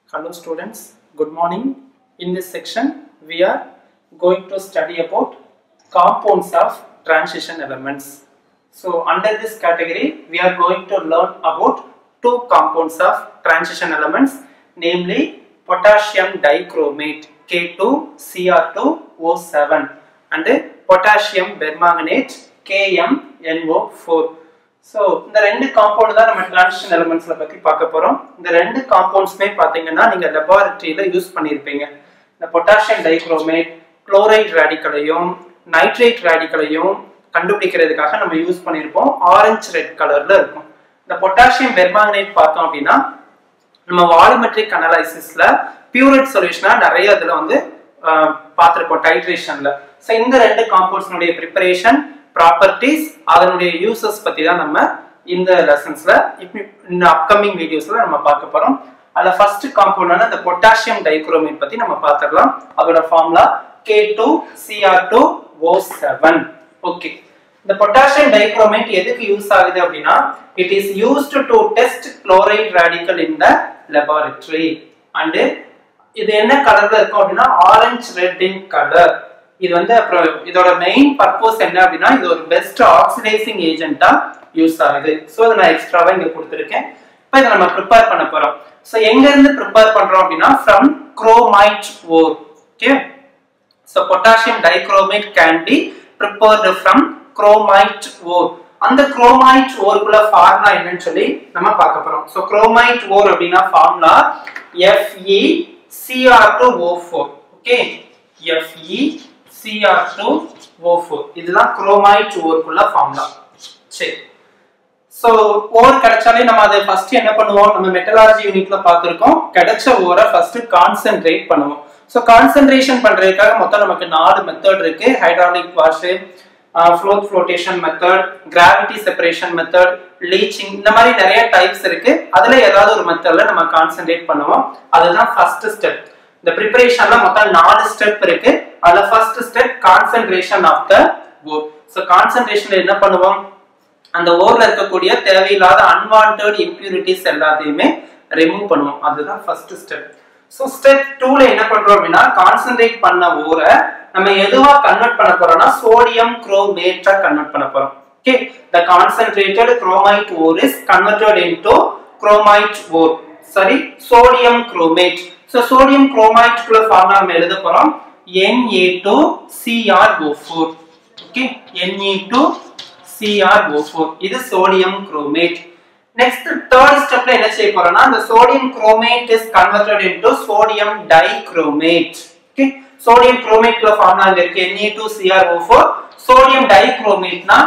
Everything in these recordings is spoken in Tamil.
Hello students, good morning. In this section, we are going to study about compounds of transition elements. So under this category, we are going to learn about two compounds of transition elements, namely potassium dichromate K2Cr2O7 and potassium permanganate KMNO4. So இந்த ரெண்டு காம்பவுண்ட் தான் நம்ம டிரான்சிஷன் எலிமெண்ட்ஸ்ல பத்தி பார்க்க போறோம் இந்த ரெண்டு காம்பவுண்ட்ஸ்மே பாத்தீங்கன்னா நீங்க லெபார்டரியில யூஸ் பண்ணியிருப்பீங்க இந்த பொட்டாசியம் டைக்ரோமேட் குளோரைட் ரேடிக்கலையும் நைட்ரேட் ரேடிக்கலையும் கண்டுபிடிக்கிறதுக்காக நம்ம யூஸ் பண்ணியிருப்போம் ஆரஞ்சு ரெட் கலர்ல இருக்கும் இந்த பொட்டாசியம் பெர்மாங்கனேட் பார்த்தோம் அப்படின்னா நம்ம வாலிமெட்ரிக் அனலைசிஸ்ல பியூரட் சொல்யூஷனா நிறைய இதுல வந்து பார்த்துருப்போம் டைட்ரேஷன்ல ஸோ இந்த ரெண்டு காம்பவுண்ட்ஸ்னுடைய ப்ரிப்பரேஷன் ப்ராப்பர்ட்டிஸ் அதனுடைய யூசஸ் பத்தி தான் நம்ம இந்த லெசன்ஸ்ல இந்த அப்கமிங் வீடியோஸ்ல நம்ம பார்க்க போறோம் அதுல ஃபர்ஸ்ட் காம்பவுண்டான இந்த பொட்டாசியம் டைக்ரோமேட் பத்தி நம்ம பார்த்துடலாம் அதோட formula K two CR two O seven okay இந்த பொட்டாசியம் டைக்ரோமேட் எதுக்கு யூஸ் ஆகுது அப்படின்னா it is used to test chloride radical in the laboratory and இது என்ன கலர்ல இருக்கும் அப்படின்னா ஆரஞ்சு ரெட் இன் கலர் இது வந்து அப்புறம் இதோட மெயின் பர்பஸ் என்ன அப்படின்னா இது ஒரு பெஸ்ட் ஆக்சிடைசிங் ஏஜென்ட்டா யூஸ் ஆகுது ஸோ அதை நான் எக்ஸ்ட்ராவா இங்க கொடுத்துருக்கேன் இப்போ இதை நம்ம ப்ரிப்பேர் பண்ண போறோம் ஸோ எங்க இருந்து ப்ரிப்பேர் பண்றோம் அப்படின்னா from chromite ore okay so potassium dichromate can be prepared from chromite ore அந்த குரோமைட் ஓருக்குள்ள ஃபார்முலா என்னன்னு சொல்லி நம்ம பார்க்க போறோம் ஸோ குரோமைட் ஓர் அப்படின்னா formula FE CR two O four okay FE Cr2O4 இதெல்லாம் குரோமைட் ஓருக்குள்ள ஃபார்முலா சரி சோ ஓர் கிடைச்சாலே நம்ம அதை ஃபர்ஸ்ட் என்ன பண்ணுவோம் நம்ம மெட்டலாஜி யூனிட்ல பார்த்திருக்கோம் கிடைச்ச ஓரை ஃபர்ஸ்ட் கான்சென்ட்ரேட் பண்ணுவோம் சோ கான்சென்ட்ரேஷன் பண்றதுக்காக மொத்தம் நமக்கு நாலு மெத்தட் இருக்கு hydraulic wash froth flotation method gravity separation method leaching இந்த மாதிரி நிறைய டைப்ஸ் இருக்கு அதுல ஏதாவது ஒரு மெத்தட்ல நம்ம கான்சென்ட்ரேட் பண்ணுவோம் அதுதான் ஃபர்ஸ்ட் ஸ்டெப் இந்த ப்ரிப்பரேஷன்ல மொத்தம் நாலு ஸ்டெப் இருக்கு அதுல first step concentration of the ore so கான்சென்ட்ரேஷன்ல என்ன பண்ணுவோம் அந்த ஓர்ல இருக்கக்கூடிய தேவையில்லாத அன்வான்ட் இம்பியூரிட்டிஸ் எல்லாத்தையுமே ரிமூவ் பண்ணுவோம் அதுதான் ஃபர்ஸ்ட் ஸ்டெப் ஸோ ஸ்டெப் டூல என்ன பண்றோம் அப்படின்னா கான்சென்ட்ரேட் பண்ண ஓரை நம்ம எதுவா கன்வெர்ட் பண்ண போறோம்னா சோடியம் குரோமேட்டா கன்வெர்ட் பண்ண போறோம் okay the concentrated chromite ore is converted into chromite ore சரி sodium chromate so sodium chromite குள்ள ஃபார்முலா நம்ம எழுத போறோம் Na2CrO4 ஓகே Na2CrO4 இது சோடியம் குரோமேட் நெக்ஸ்ட் தேர்ட் ஸ்டெப்ல என்ன செய்ய போறோம்னா அந்த sodium chromate is converted into sodium dichromate okay sodium குரோமேட்ல ஃபார்முலா இங்க இருக்கு Na2CrO4 சோடியம் டைக்ரோமேட்னா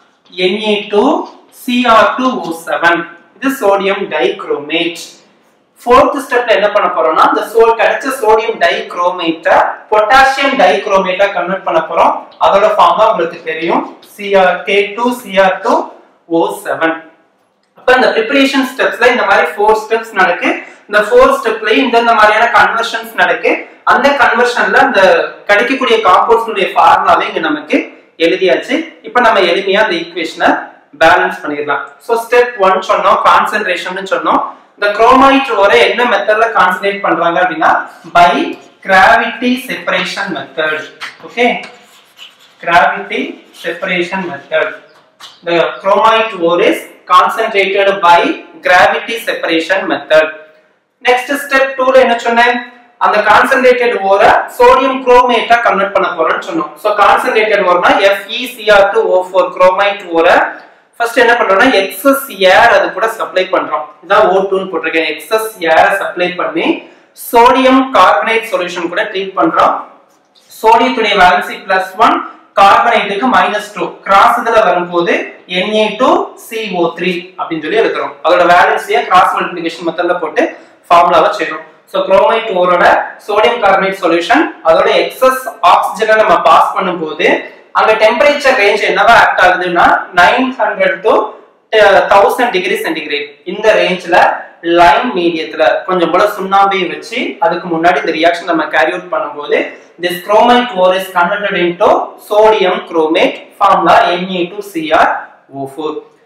Na2Cr2O7 இது சோடியம் டைக்ரோமேட் ஃபோர்த் ஸ்டெப்ல என்ன பண்ண போறோம்னா இந்த சோ கிடைச்ச சோடியம் டைக்ரோமேட்டை பொட்டாசியம் டைக்ரோமேட்டா கன்வெர்ட் பண்ண போறோம் அதோட ஃபார்முலா உங்களுக்கு தெரியும் CR K two CR two O seven அப்ப இந்த ப்ரிப்பரேஷன் ஸ்டெப்ஸ்ல இந்த மாதிரி ஃபோர் ஸ்டெப்ஸ் நடக்கு இந்த ஃபோர் ஸ்டெப்லயும் இந்தந்த மாதிரியான கன்வர்ஷன்ஸ் நடக்கு அந்த கன்வர்ஷன்ல அந்த கிடைக்கக்கூடிய காம்பவுண்ட்ஸ்னுடைய ஃபார்முலாவே இங்க நமக்கு எழுதியாச்சு இப்போ நம்ம எளிமையா அந்த ஈக்குவேஷனை பேலன்ஸ் பண்ணிடலாம் ஸோ ஸ்டெப் ஒன் சொன்னோம் கான்சென்ட்ரேஷன் சொன்னோம் இந்த குரோமைட் ஓரை என்ன மெத்தட்ல கான்சென்ட்ரேட் பண்றாங்க அப்படின்னா by gravity separation method okay gravity separation method the chromite ore is concentrated by gravity separation method next step 2 ல என்ன சொன்னேன் அந்த கான்சென்ட்ரேட்டட் ஓரை சோடியம் குரோமேட்டா கன்வெர்ட் பண்ண போறோம்னு சொன்னோம் சோ கான்சென்ட்ரேட்டட் ஓர்னா FeCr2O4 குரோமைட் ஓரை ஃபர்ஸ்ட் என்ன பண்றோம்னா எக்ஸஸ் ஏர் அது கூட சப்ளை பண்றோம் இதான் O2 னு போட்டிருக்கேன் எக்ஸஸ் ஏர் சப்ளை பண்ணி சோடியம் கார்பனேட் சொல்யூஷன் கூட ட்ரீட் பண்றோம் சோடியத்துடைய வேலன்சி பிளஸ் ஒன் கார்பனேட்டுக்கு மைனஸ் டூ கிராஸ் இதுல வரும்போது Na டூ CO த்ரீ அப்படின்னு சொல்லி எழுதுறோம் அதோட வேலன்சியை கிராஸ் மல்டிபிகேஷன் மெத்தட்ல போட்டு ஃபார்முலாவை செய்யறோம் ஸோ குரோமைட் ஓரோட சோடியம் கார்பனேட் சொல்யூஷன் அதோட எக்ஸஸ் ஆக்சிஜனை நம்ம பாஸ் பண்ணும்போது அங்க டெம்பரேச்சர் ரேஞ்ச் என்னவா ஆக்ட் ஆகுதுன்னா nine hundred to thousand degree centigrade இந்த ரேஞ்ச்ல லைன் மீடியத்துல கொஞ்சம் போல சுண்ணாம்பை வச்சு அதுக்கு முன்னாடி இந்த ரியாக்ஷன் நம்ம கேரி அவுட் பண்ணும்போது this chromite ore is converted into sodium chromate formula Na2Cr O4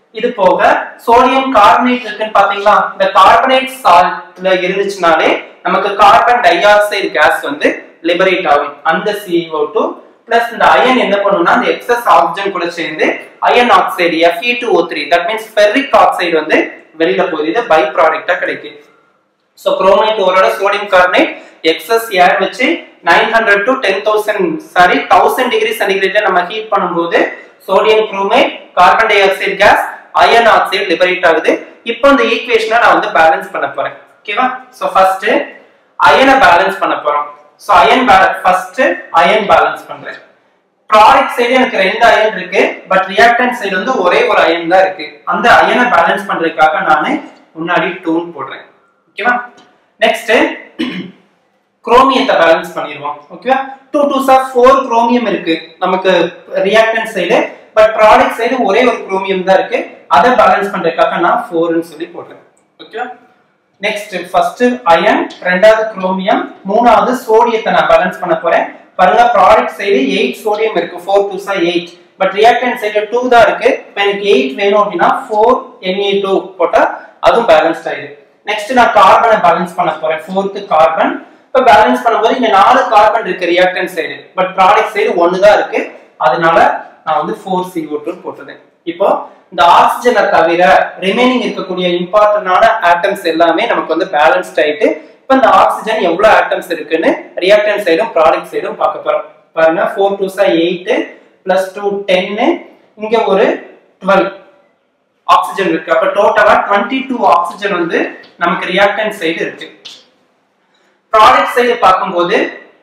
இது போக சோடியம் கார்பனேட் இருக்குன்னு பாத்தீங்களா இந்த கார்பனேட் சால்ட்ல இருந்துச்சுனாலே நமக்கு கார்பன் டை ஆக்சைடு கேஸ் வந்து லிபரேட் ஆகும் அந்த CO2 டூ பிளஸ் இந்த அயன் என்ன பண்ணும்னா இந்த எக்ஸஸ் ஆக்சிஜன் கூட சேர்ந்து iron oxide Fe2O3 two O three that means ferric oxide வந்து வெளியில போகுது இது பை ப்ராடக்டா கிடைக்கும் ஸோ குரோமைட் ஓரோட சோடியம் கார்பனேட் எக்ஸஸ் ஏர் வச்சு nine hundred to ten thousand sorry thousand degree சென்டிகிரேட்ல நம்ம ஹீட் பண்ணும்போது sodium chromite carbon dioxide gas iron oxide liberate ஆகுது இப்போ இந்த ஈக்குவேஷனை நான் வந்து பேலன்ஸ் பண்ண போறேன் ஓகேவா ஸோ ஃபர்ஸ்ட் அயனை பேலன்ஸ் பண்ண போறோம் so iron first iron balance பண்றேன் ப்ராடக்ட் சைடு எனக்கு ரெண்டு அயன் இருக்கு பட் ரியாக்டன்ட் சைடு வந்து ஒரே ஒரு அயன் தான் இருக்கு அந்த அயனை பேலன்ஸ் பண்றதுக்காக நான் முன்னாடி டூன் போடுறேன் ஓகேவா நெக்ஸ்ட் குரோமியத்தை பேலன்ஸ் பண்ணிடுவோம் ஓகேவா டூ டூ சார் ஃபோர் குரோமியம் இருக்கு நமக்கு reactant side but product side ஒரே ஒரு குரோமியம் தான் இருக்கு அதை பேலன்ஸ் பண்றதுக்காக நான் ஃபோர்னு சொல்லி போடுறேன் ஓகேவா நெக்ஸ்ட் ஃபர்ஸ்ட் அயன் ரெண்டாவது குரோமியம் மூணாவது சோடியத்தை நான் பேலன்ஸ் பண்ண போறேன் பாருங்க ப்ராடக்ட் சைடு எயிட் சோடியம் இருக்கு ஃபோர் டூ சா eight but reactant side two தான் இருக்கு இப்போ எனக்கு எயிட் வேணும் அப்படின்னா ஃபோர் என்ஏ டூ போட்டா அதுவும் பேலன்ஸ்ட் ஆயிடுது நெக்ஸ்ட் நான் கார்பனை பேலன்ஸ் பண்ண போறேன் ஃபோர்த்து கார்பன் இப்போ பேலன்ஸ் பண்ணும்போது இங்க நாலு கார்பன் இருக்கு reactant side but product side ஒன்று தான் இருக்கு அதனால நான் வந்து ஃபோர் சிஓ டூ போட்டுருந்தேன் இப்போ இந்த ஆக்சிஜனை தவிர ரிமைனிங் இருக்கக்கூடிய இம்பார்ட்டன்டான ஆட்டம்ஸ் எல்லாமே நமக்கு வந்து பேலன்ஸ்ட் ஆயிட்டு இப்போ இந்த ஆக்சிஜன் எவ்வளவு ஆட்டம்ஸ் இருக்குன்னு ரியாக்டன்ட் சைடும் ப்ராடக்ட் சைடும் பார்க்க போறோம் பாருங்க ஃபோர் டூ சா எயிட் பிளஸ் டூ டென்னு இங்க ஒரு டுவெல் ஆக்சிஜன் இருக்கு அப்ப டோட்டலா டுவெண்ட்டி டூ ஆக்சிஜன் வந்து நமக்கு ரியாக்டன்ட் சைடு இருக்கு ப்ராடக்ட் சைடு பார்க்கும்போது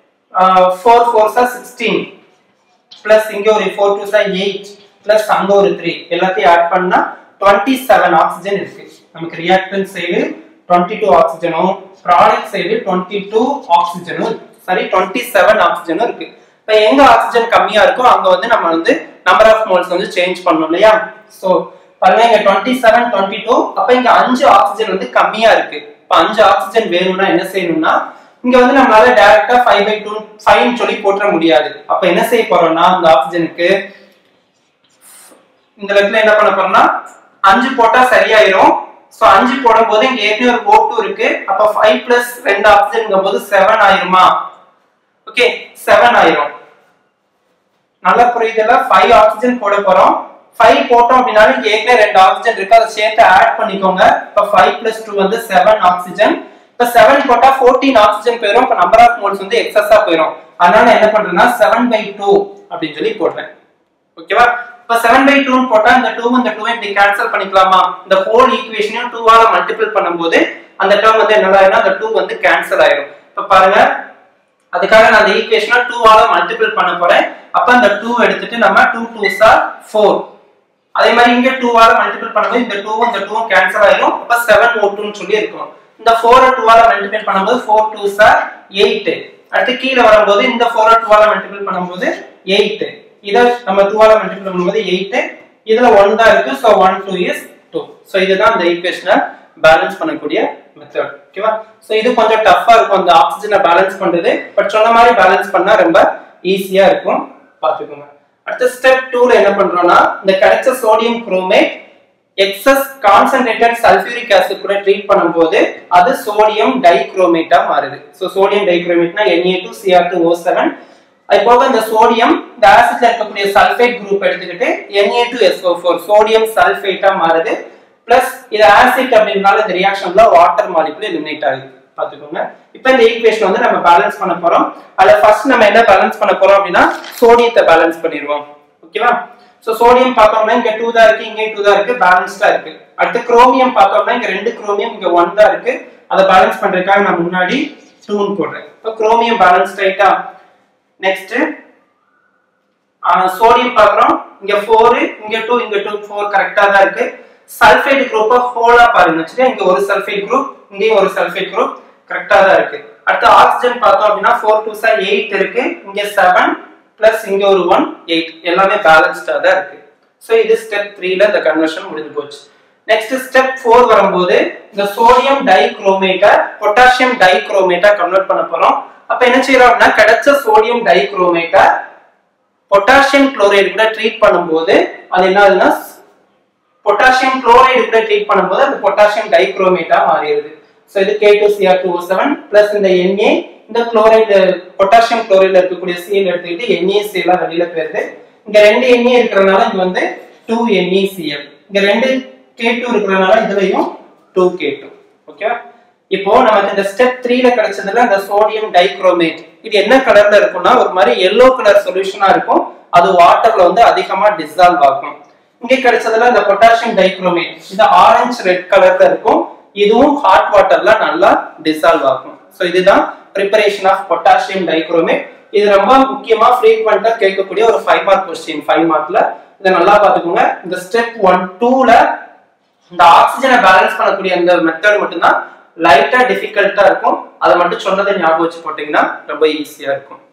ஃபோர் ஃபோர்ஸா சிக்ஸ்டீன் பிளஸ் இங்க ஒரு ஃபோர் டூ சா எயிட் பிளஸ் அங்க ஒரு த்ரீ எல்லாத்தையும் ஆட் பண்ணா டுவெண்ட்டி செவன் ஆக்சிஜன் இருக்கு நமக்கு ரியாக்டன்ட் சைடு டுவெண்ட்டி டூ ஆக்சிஜனும் ப்ராடக்ட் சைடு டுவெண்ட்டி டூ ஆக்சிஜனும் சாரி டுவெண்ட்டி செவன் ஆக்சிஜனும் இருக்கு இப்போ எங்க ஆக்சிஜன் கம்மியா இருக்கோ அங்க வந்து நம்ம வந்து நம்பர் ஆஃப் மோல்ஸ் வந்து சேஞ்ச் பண்ணணும் இல்லையா ஸோ பாருங்க இங்க டுவெண்ட்டி செவன் டுவெண்ட்டி டூ அப்ப இங்க அஞ்சு ஆக்சிஜன் வந்து கம்மியா இருக்கு இப்ப அஞ்சு ஆக்சிஜன் வேணும்னா என்ன செய்யணும்னா இங்க வந்து நம்மளால டைரக்டா ஃபைவ் பை டூ ஃபைவ் சொல்லி போட்டுற முடியாது அப்ப என்ன செய்ய போறோம்னா அந்த ஆக்சிஜனுக்கு இந்த இடத்துல என்ன பண்ண போறோம்னா அஞ்சு போட்டா சரியாயிரும் சோ அஞ்சு போடும் போது இங்க ஏற்கனவே ஒரு ஓ டூ இருக்கு அப்ப ஃபைவ் பிளஸ் ரெண்டு ஆக்சிஜன் போது செவன் ஆயிருமா ஓகே செவன் ஆயிரும் நல்ல புரியுதுல ஃபைவ் ஆக்சிஜன் போட போறோம் ஃபைவ் போட்டோம் அப்படின்னாலும் இங்க ஏற்கனவே ரெண்டு ஆக்சிஜன் இருக்கு அதை சேர்த்து ஆட் பண்ணிக்கோங்க இப்ப ஃபைவ் பிளஸ் டூ வந்து செவன் ஆக்சிஜன் இப்ப செவன் போட்டா ஃபோர்டீன் ஆக்சிஜன் போயிடும் இப்ப நம்பர் ஆஃப் மோல்ஸ் வந்து எக்ஸஸா போயிடும் அதனால என்ன பண்றேன்னா செவன் பை டூ அப்படின்னு சொல்லி போடுறேன் ஓகேவா இப்ப செவன் பை டூ போட்டா இந்த டூ இந்த டூ இப்படி கேன்சல் பண்ணிக்கலாமா இந்த ஹோல் ஈக்குவேஷனையும் டூவால மல்டிபிள் பண்ணும்போது அந்த டேர்ம் வந்து என்ன ஆயிரும் அந்த டூ வந்து கேன்சல் ஆயிரும் இப்ப பாருங்க அதுக்காக நான் அந்த ஈக்குவேஷனை டூவால மல்டிபிள் பண்ண போறேன் அப்ப அந்த டூ எடுத்துட்டு நம்ம டூ டூ சார் ஃபோர் அதே மாதிரி இங்க டூவால மல்டிபிள் பண்ணும்போது இந்த டூவும் இந்த டூவும் கேன்சல் ஆயிரும் அப்ப செவன் ஓ டூன்னு சொல்லி இருக்கும் இந்த ஃபோர் டூவால மல்டிபிள் பண்ணும்போது ஃபோர் டூ சார் எயிட் அடுத்து கீழே வரும்போது இந்த ஃபோர் டூவால மல்டிபிள் பண்ணும்போது எயிட் இதை நம்ம டூவால மல்டிபிள் பண்ணும்போது எயிட் இதுல ஒன் தான் இருக்கு so one two is two so இதுதான் இந்த ஈக்குவேஷனை பேலன்ஸ் பண்ணக்கூடிய மெத்தட் ஓகேவா ஸோ இது கொஞ்சம் டஃப்பா இருக்கும் அந்த ஆக்சிஜனை பேலன்ஸ் பண்றது பட் சொன்ன மாதிரி பேலன்ஸ் பண்ணா ரொம்ப ஈஸியா இருக்கும் பார்த்துக்கோங்க அடுத்த ஸ்டெப் டூல என்ன பண்றோம்னா இந்த கிடைச்ச sodium chromate excess concentrated sulphuric acid கூட ட்ரீட் பண்ணும்போது அது சோடியம் டைக்ரோமேட்டா மாறுது ஸோ சோடியம் டைக்ரோமேட்னா Na2 two CR two O seven அது போக இந்த சோடியம் இந்த ஆசிட்ல இருக்கக்கூடிய சல்ஃபேட் குரூப் எடுத்துக்கிட்டு Na2SO4 two SO four sodium சல்ஃபேட்டா மாறுது பிளஸ் இது ஆசிட் அப்படின்றனால இந்த ரியாக்ஷன்ல வாட்டர் மாலிகுல் எலிமினேட் ஆகுது பாத்துக்கோங்க இப்போ இந்த ஈக்குவேஷன் வந்து நம்ம பேலன்ஸ் பண்ண போறோம் அதுல ஃபர்ஸ்ட் நம்ம என்ன பேலன்ஸ் பண்ண போறோம் அப்படின்னா சோடியத்தை பேலன்ஸ் பண்ணிடுவோம் ஓகேவா சோ சோடியம் பார்த்தோம்னா இங்க டூ தான் இருக்கு இங்க டூ தான் இருக்கு பேலன்ஸ்டா இருக்கு அடுத்து குரோமியம் பார்த்தோம்னா இங்க ரெண்டு குரோமியம் இங்க ஒன் தான் இருக்கு அதை பேலன்ஸ் பண்றதுக்காக நான் முன்னாடி டூன்னு போடுறேன் இப்போ குரோமியம் பேலன்ஸ் ஆயிட்டா நெக்ஸ்ட் சோடியம் பார்க்குறோம் இங்க ஃபோர் இங்க டூ இங்க டூ ஃபோர் கரெக்டா தான் இருக்கு சல்ஃபேட் குரூப்பை ஹோலா பாருங்க சரியா இங்க ஒரு சல்ஃபேட் குரூப் இங்கேயும் ஒரு சல்ஃபேட் குரூப் கரெக்டா தான் இருக்கு அடுத்து ஆக்சிஜன் பார்த்தோம் அப்படின்னா ஃபோர் டூ சார் எயிட் இருக்கு இங்க செவன் பிளஸ் இங்க ஒரு ஒன் எயிட் எல்லாமே பேலன்ஸ்டா தான் இருக்கு ஸோ இது ஸ்டெப் த்ரீல இந்த கன்வர்ஷன் முடிஞ்சு போச்சு நெக்ஸ்ட் ஸ்டெப் ஃபோர் வரும்போது இந்த சோடியம் டைக்ரோமேட்டை பொட்டாசியம் டைக்ரோமேட்டா கன்வெர்ட் பண்ண போறோம் அப்ப என்ன செய்யறோம் அப்படின்னா கிடைச்ச சோடியம் டைக்ரோமேட்டை பொட்டாசியம் குளோரைடு கூட ட்ரீட் பண்ணும்போது அது என்ன ஆகுதுன்னா பொட்டாசியம் குளோரைடு கூட ட்ரீட் பண்ணும்போது அந்த பொட்டாசியம் டைக்ரோமேட்டா மாறிடுது ஸோ இது K two CR two seven plus இந்த என்ஏ இந்த குளோரைடு பொட்டாசியம் குளோரைட்ல இருக்கக்கூடிய சிஎல் எடுத்துக்கிட்டு என்ஏசி எல்லாம் வெளியில போயிருது இங்க ரெண்டு என்ஏ இருக்கிறதுனால இங்க வந்து டூ என்ஏசிஎல் இங்க ரெண்டு கே டூ இருக்கிறதுனால இதுலயும் டூ கே டூ ஓகே இப்போ நமக்கு இந்த ஸ்டெப் த்ரீல கிடைச்சதுல இந்த சோடியம் டைக்ரோமேட் இது என்ன கலர்ல இருக்கும்னா ஒரு மாதிரி எல்லோ கலர் சொல்யூஷனா இருக்கும் அது வாட்டர்ல வந்து அதிகமா டிசால்வ் ஆகும் இங்க கிடைச்சதுல இந்த பொட்டாசியம் டைக்ரோமேட் இது ஆரஞ்சு ரெட் கலர்ல இருக்கும் இதுவும் ஹாட் வாட்டர்ல நல்லா டிசால்வ் ஆகும் ஸோ இதுதான் ப்ரிப்பரேஷன் ஆஃப் பொட்டாசியம் டைக்ரோமேட் இது ரொம்ப முக்கியமா ஃப்ரீக்வெண்டா கேட்கக்கூடிய ஒரு ஃபைவ் மார்க் கொஸ்டின் ஃபைவ் மார்க்ல இதை நல்லா பார்த்துக்கோங்க இந்த ஸ்டெப் ஒன் டூல இந்த ஆக்சிஜனை பேலன்ஸ் பண்ணக்கூடிய அந்த மெத்தட் மட்டும்தான் லைட்டா டிஃபிகல்ட்டா இருக்கும் அதை மட்டும் சொன்னதை ஞாபகம் வச்சு போட்டீங்கன்னா ரொம்ப ஈஸியா இருக்கும்